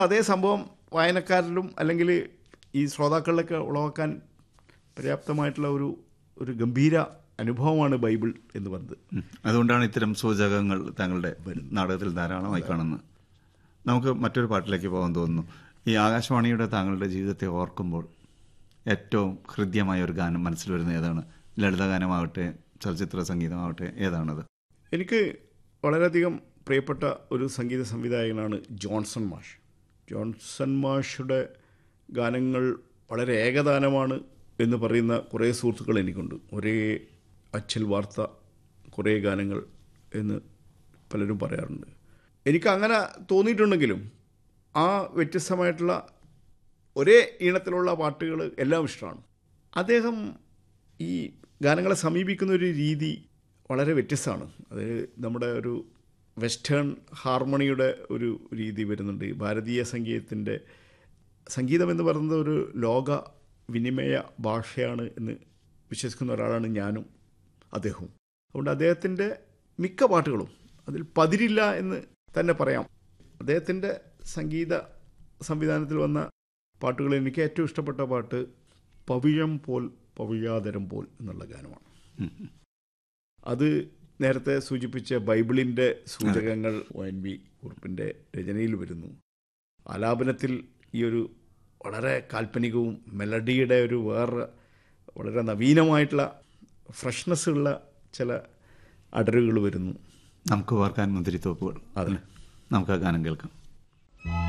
അതേ സംഭവം വായനക്കാരിലും അല്ലെങ്കിൽ ഈ ശ്രോതാക്കളിലൊക്കെ ഉളവാക്കാൻ പര്യാപ്തമായിട്ടുള്ള ഒരു ഒരു ഗംഭീര അനുഭവമാണ് ബൈബിൾ എന്ന് പറയുന്നത് ഉം. അതുകൊണ്ടാണ് ഇത്തരം സൂചകങ്ങൾ താങ്കളുടെ നാടകത്തിൽ ധാരാളമായി കാണുന്നത് നമുക്ക് മറ്റൊരു പാട്ടിലേക്ക് പോകാൻ തോന്നുന്നു ഈ ആകാശവാണിയുടെ താങ്കളുടെ ജീവിതത്തെ ഓർക്കുമ്പോൾ ഏറ്റവും ഹൃദ്യമായ ഒരു ഗാനം മനസ്സിൽ വരുന്ന ഏതാണ് ലളിതഗാനമാവട്ടെ ചലച്ചിത്ര സംഗീതമാവട്ടെ ഏതാണത് എനിക്ക് വളരെയധികം പ്രിയപ്പെട്ട ഒരു സംഗീത സംവിധായകനാണ് ജോൺസൺ മാഷ് ജോൺസൺ മാഷുടെ ഗാനങ്ങൾ വളരെ ഏകദാനമാണ് എന്ന് പറയുന്ന കുറേ സുഹൃത്തുക്കൾ എനിക്കുണ്ട് ഒരേ അച്ചിൽ വാർത്ത കുറേ ഗാനങ്ങൾ എന്ന് പലരും പറയാറുണ്ട് എനിക്ക് അങ്ങനെ തോന്നിയിട്ടുണ്ടെങ്കിലും ആ വ്യത്യസ്തമായിട്ടുള്ള ഒരേ ഈണത്തിലുള്ള പാട്ടുകൾ എല്ലാം ഇഷ്ടമാണ് അദ്ദേഹം ഈ ഗാനങ്ങളെ സമീപിക്കുന്ന ഒരു രീതി വളരെ വ്യത്യസ്തമാണ് അത് നമ്മുടെ ഒരു വെസ്റ്റേൺ ഹാർമണിയുടെ ഒരു രീതി വരുന്നുണ്ട് ഈ ഭാരതീയ സംഗീതത്തിൻ്റെ സംഗീതം എന്ന് പറയുന്നത് ഒരു ലോക വിനിമയ ഭാഷയാണ് എന്ന് വിശ്വസിക്കുന്ന ഒരാളാണ് ഞാനും അദ്ദേഹവും അതുകൊണ്ട് അദ്ദേഹത്തിൻ്റെ മിക്ക പാട്ടുകളും അതിൽ പതിരില്ല എന്ന് തന്നെ പറയാം അദ്ദേഹത്തിൻ്റെ സംഗീത സംവിധാനത്തിൽ വന്ന പാട്ടുകൾ എനിക്ക് ഏറ്റവും ഇഷ്ടപ്പെട്ട പാട്ട് പവിഴം പോൽ പവിഴാതരം പോൽ എന്നുള്ള ഗാനമാണ് അത് നേരത്തെ സൂചിപ്പിച്ച ബൈബിളിൻ്റെ സൂചകങ്ങൾ ഒ എൻ വി കുറിപ്പിൻ്റെ രചനയിൽ വരുന്നു ആലാപനത്തിൽ ഈ ഒരു വളരെ കാൽപ്പനികവും മെലഡിയുടെ ഒരു വേറെ വളരെ നവീനമായിട്ടുള്ള ഫ്രഷ്നെസ് ഉള്ള ചില അടരുകൾ വരുന്നു നമുക്ക് വാർക്കാൻ മുന്തിരിത്തോപ്പുകൾ അതെ നമുക്ക് ആ ഗാനം കേൾക്കാം